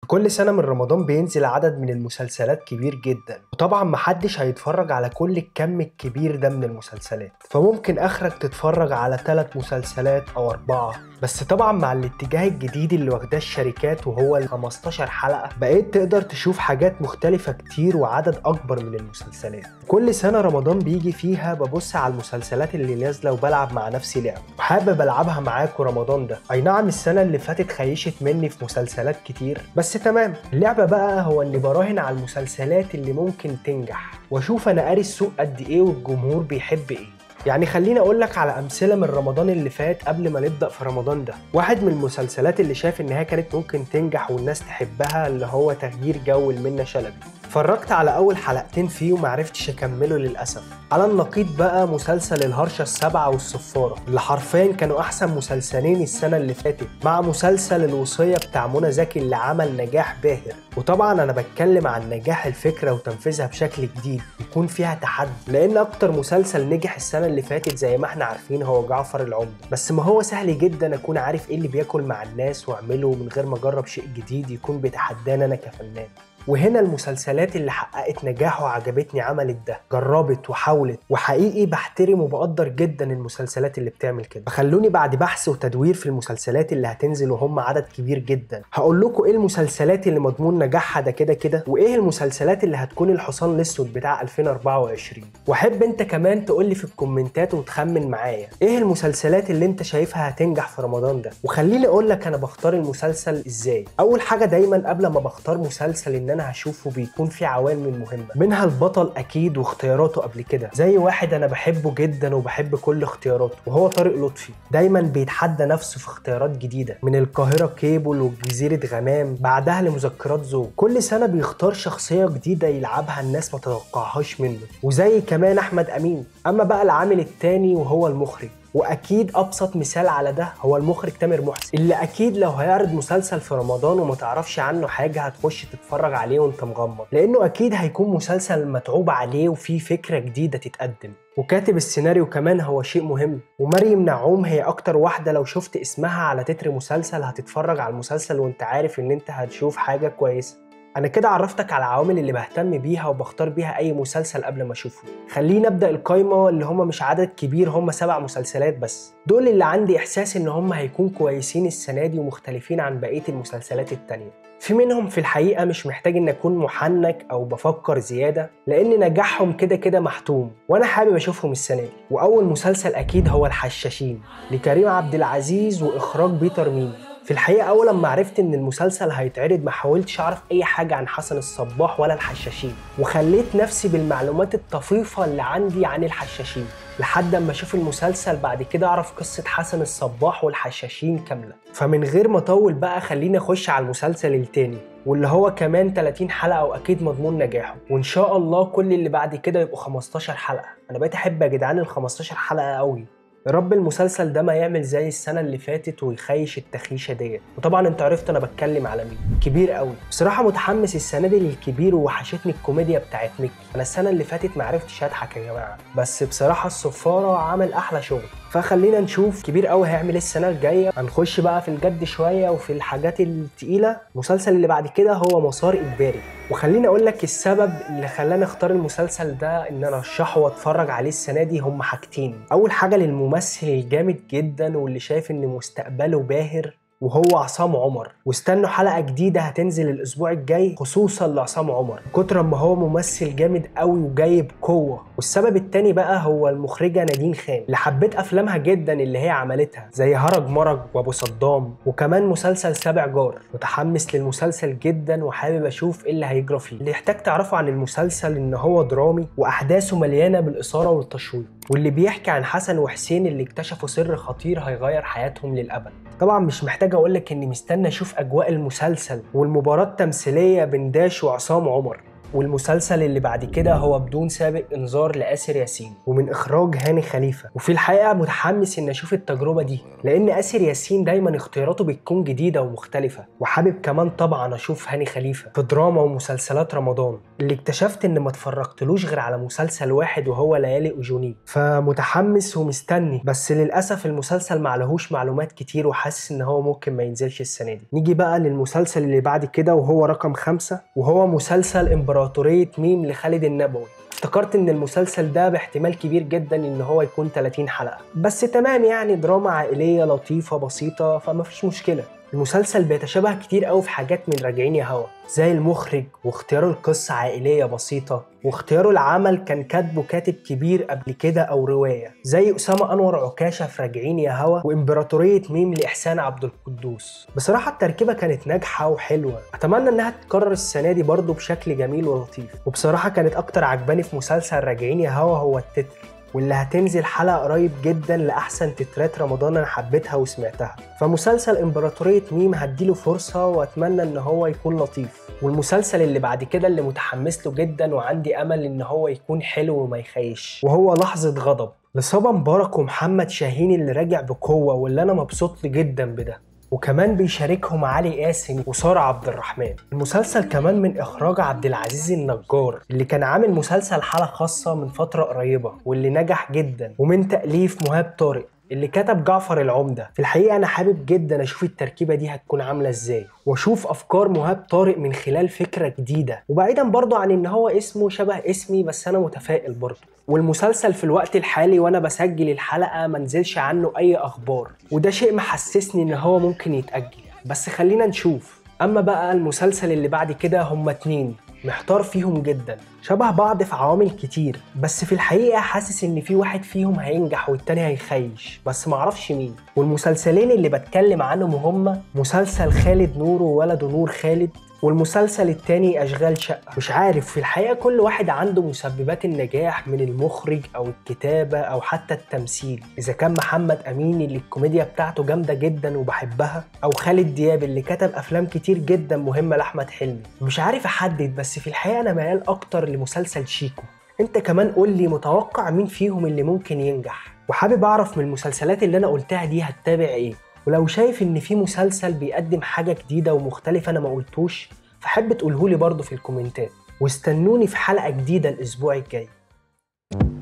كل سنة من رمضان بينزل عدد من المسلسلات كبير جدا وطبعا محدش هيتفرج على كل الكم الكبير ده من المسلسلات فممكن اخرك تتفرج على ثلاث مسلسلات او اربعة بس طبعا مع الاتجاه الجديد اللي واخداه الشركات وهو ال 15 حلقة بقيت تقدر تشوف حاجات مختلفة كتير وعدد اكبر من المسلسلات كل سنة رمضان بيجي فيها ببص على المسلسلات اللي نازلة وبلعب مع نفسي لعب وحابب العبها معاكم رمضان ده اي نعم السنة اللي فاتت خيشت مني في مسلسلات كتير بس تمام اللعبة بقى هو اني براهن على المسلسلات اللي ممكن تنجح واشوف انا قاري السوق قد ايه والجمهور بيحب ايه يعني خليني اقول لك على امثله من رمضان اللي فات قبل ما نبدا في رمضان ده واحد من المسلسلات اللي شاف انها كانت ممكن تنجح والناس تحبها اللي هو تغيير جو لمنى شلبي اتفرجت على اول حلقتين فيه ومعرفتش اكمله للاسف على النقيض بقى مسلسل الهرشه السبعه والصفاره اللي حرفيا كانوا احسن مسلسلين السنه اللي فاتت مع مسلسل الوصيه بتاع منى زكي اللي عمل نجاح باهر وطبعا انا بتكلم عن نجاح الفكره وتنفيذها بشكل جديد يكون فيها تحدي لان اكتر مسلسل نجح السنه اللي فاتت زي ما احنا عارفين هو جعفر العمده بس ما هو سهل جدا اكون عارف ايه اللي بياكل مع الناس واعمله من غير ما اجرب شيء جديد يكون بيتحداني انا كفنان وهنا المسلسلات اللي حققت نجاح وعجبتني عملت ده جربت وحاولت وحقيقي بحترم وبقدر جدا المسلسلات اللي بتعمل كده فخلوني بعد بحث وتدوير في المسلسلات اللي هتنزل وهم عدد كبير جدا هقول لكم ايه المسلسلات اللي مضمون نجاحها ده كده كده وايه المسلسلات اللي هتكون الحصان الاسود بتاع 2024 واحب انت كمان تقول لي في الكومنتات وتخمن معايا ايه المسلسلات اللي انت شايفها هتنجح في رمضان ده وخليني اقول لك انا بختار المسلسل ازاي اول حاجه دايما قبل ما بختار مسلسل ان انا هشوفه بيكون فيه عوامل مهمه منها البطل اكيد واختياراته قبل كده زي واحد انا بحبه جدا وبحب كل اختياراته وهو طارق لطفي دايما بيتحدى نفسه في اختيارات جديده من القاهره كيبل وجزيره غمام بعدها لمذكرات زوج كل سنه بيختار شخصيه جديده يلعبها الناس ما تتوقعهاش منه وزي كمان احمد امين اما بقى العامل التاني وهو المخرج واكيد ابسط مثال على ده هو المخرج تامر محسن اللي اكيد لو هيعرض مسلسل في رمضان وما تعرفش عنه حاجه هتخش تتفرج عليه وانت مغمض لانه اكيد هيكون مسلسل متعوب عليه وفيه فكره جديده تتقدم وكاتب السيناريو كمان هو شيء مهم ومريم نعوم هي اكتر واحده لو شفت اسمها على تتر مسلسل هتتفرج على المسلسل وانت عارف ان انت هتشوف حاجه كويسه انا كده عرفتك على العوامل اللي بهتم بيها وبختار بيها اي مسلسل قبل ما اشوفه خلينا نبدا القايمه اللي هم مش عدد كبير هم سبع مسلسلات بس دول اللي عندي احساس ان هم هيكون كويسين السنه دي ومختلفين عن بقيه المسلسلات التانية في منهم في الحقيقة مش محتاج إن أكون محنك أو بفكر زيادة لأن نجاحهم كده كده محتوم وأنا حابب أشوفهم السنة دي وأول مسلسل أكيد هو الحشاشين لكريم عبد العزيز وإخراج بيتر ميمي في الحقيقة أول لما عرفت إن المسلسل هيتعرض ما حاولتش أعرف أي حاجة عن حسن الصباح ولا الحشاشين وخليت نفسي بالمعلومات الطفيفة اللي عندي عن الحشاشين لحد اما اشوف المسلسل بعد كده اعرف قصة حسن الصباح والحشاشين كاملة فمن غير ما اطول بقى خليني اخش على المسلسل التاني واللي هو كمان 30 حلقة واكيد مضمون نجاحه وان شاء الله كل اللي بعد كده يبقوا 15 حلقة انا بقيت احب يا جدعان ال 15 حلقة قوي يا رب المسلسل ده ما يعمل زي السنة اللي فاتت ويخيش التخيشة ديت وطبعا انت عرفت انا بتكلم على مين كبير قوي بصراحة متحمس السنة دي للكبير ووحشتني الكوميديا بتاعت ميكي انا السنة اللي فاتت ما عرفتش اضحك يا جماعة بس بصراحة الصفارة عمل احلى شغل فخلينا نشوف كبير قوي هيعمل ايه السنة الجاية هنخش بقى في الجد شوية وفي الحاجات التقيلة المسلسل اللي بعد كده هو مسار اجباري وخليني اقول لك السبب اللي خلاني اختار المسلسل ده ان انا ارشحه واتفرج عليه السنة دي هم حاجتين اول حاجة للممثل الجامد جدا واللي شايف ان مستقبله باهر وهو عصام عمر واستنوا حلقه جديده هتنزل الاسبوع الجاي خصوصا لعصام عمر كتر ما هو ممثل جامد قوي وجاي بقوه والسبب التاني بقى هو المخرجه نادين خان اللي حبيت افلامها جدا اللي هي عملتها زي هرج مرج وابو صدام وكمان مسلسل سابع جار متحمس للمسلسل جدا وحابب اشوف ايه اللي هيجرى فيه اللي يحتاج تعرفه عن المسلسل ان هو درامي واحداثه مليانه بالاثاره والتشويق واللي بيحكي عن حسن وحسين اللي اكتشفوا سر خطير هيغير حياتهم للابد طبعا مش محتاج اقول لك اني مستني اشوف اجواء المسلسل والمباراه التمثيليه بين داش وعصام عمر والمسلسل اللي بعد كده هو بدون سابق انذار لآسر ياسين ومن اخراج هاني خليفه وفي الحقيقه متحمس ان اشوف التجربه دي لان آسر ياسين دايما اختياراته بتكون جديده ومختلفه وحابب كمان طبعا اشوف هاني خليفه في دراما ومسلسلات رمضان اللي اكتشفت ان ما اتفرجتلوش غير على مسلسل واحد وهو ليالي اجوني فمتحمس ومستني بس للاسف المسلسل معلهوش معلومات كتير وحاسس ان هو ممكن ما ينزلش السنه دي نيجي بقى للمسلسل اللي بعد كده وهو رقم خمسة وهو مسلسل امبراطوريه ميم لخالد النبوي افتكرت ان المسلسل ده باحتمال كبير جدا ان هو يكون 30 حلقه بس تمام يعني دراما عائليه لطيفه بسيطه فما فيش مشكله المسلسل بيتشابه كتير قوي في حاجات من راجعين يا هوا زي المخرج واختياره القصة عائلية بسيطة واختياره العمل كان كاتبه كاتب كبير قبل كده أو رواية زي أسامة أنور عكاشة في راجعين يا هوا وإمبراطورية ميم لإحسان عبد القدوس بصراحة التركيبة كانت ناجحة وحلوة أتمنى إنها تتكرر السنة دي برضه بشكل جميل ولطيف وبصراحة كانت أكتر عجباني في مسلسل راجعين يا هوا هو التتر واللي هتنزل حلقة قريب جدا لأحسن تترات رمضان أنا حبيتها وسمعتها فمسلسل إمبراطورية ميم هديله فرصة وأتمنى إن هو يكون لطيف والمسلسل اللي بعد كده اللي متحمس له جدا وعندي أمل إن هو يكون حلو وما يخيش وهو لحظة غضب لصبا مبارك ومحمد شاهين اللي راجع بقوة واللي أنا مبسوط جدا بده وكمان بيشاركهم علي قاسم وسارة عبد الرحمن المسلسل كمان من إخراج عبد العزيز النجار اللي كان عامل مسلسل حالة خاصة من فترة قريبة واللي نجح جدا ومن تأليف مهاب طارق اللي كتب جعفر العمدة في الحقيقة أنا حابب جدا أشوف التركيبة دي هتكون عاملة إزاي وأشوف أفكار مهاب طارق من خلال فكرة جديدة وبعيدا برضه عن إن هو اسمه شبه اسمي بس أنا متفائل برضه والمسلسل في الوقت الحالي وانا بسجل الحلقه ما نزلش عنه اي اخبار وده شيء محسسني ان هو ممكن يتاجل بس خلينا نشوف اما بقى المسلسل اللي بعد كده هما اتنين محتار فيهم جدا شبه بعض في عوامل كتير بس في الحقيقة حاسس ان في واحد فيهم هينجح والتاني هيخيش بس معرفش مين والمسلسلين اللي بتكلم عنهم هما مسلسل خالد نور وولده نور خالد والمسلسل التاني أشغال شقة مش عارف في الحقيقة كل واحد عنده مسببات النجاح من المخرج أو الكتابة أو حتى التمثيل إذا كان محمد أمين اللي الكوميديا بتاعته جامدة جدا وبحبها أو خالد دياب اللي كتب أفلام كتير جدا مهمة لأحمد حلمي مش عارف أحدد بس في الحقيقة أنا ميال أكتر لمسلسل شيكو انت كمان قول لي متوقع مين فيهم اللي ممكن ينجح وحابب اعرف من المسلسلات اللي انا قلتها دي هتتابع ايه ولو شايف ان في مسلسل بيقدم حاجه جديده ومختلفه انا ما قلتوش فحب تقولهولي برضه في الكومنتات واستنوني في حلقه جديده الاسبوع الجاي